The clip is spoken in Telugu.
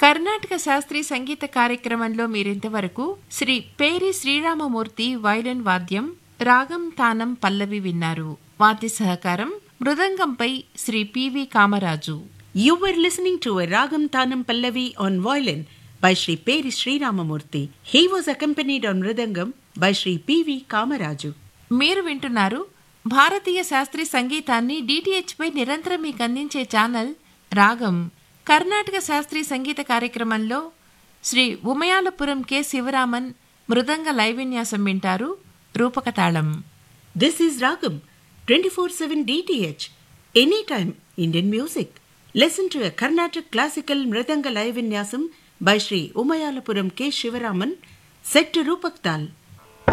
కర్ణాటక శాస్త్రీయ సంగీత కార్యక్రమంలో మీరింతవరకు శ్రీ పేరి శ్రీరామమూర్తి వైలెన్ వాద్యం రాగం తానం పల్లవి విన్నారు వాద్య సహకారం మృదంగంపై శ్రీ పివి కామరాజు You were listening to a Ragam Tanam Pallavi on violin by Sri Peri Sriramamurthy. He was accompanied on Mridangam by Sri P.V. Kamaraju. మీరు వింటున్నారు భారతీయ శాస్త్రీయ సంగీతాన్ని డిటిహెచ్ పై నిరంతరం మీకు అందించే ఛానల్ రాగం కర్ణాటక శాస్త్రీయ సంగీత కార్యక్రమంలో శ్రీ ఉమయాలపురం కె శివరామన్ మృదంగ లైవిన్యాసం వింటారు రూపక తాళం This is Ragam 24 7 DTH. Anytime Indian music. Listen to a Carnatic classical Mridanga live vinyasam by Sri Umayalapuram K. Shivaraman set to Rupak Tal.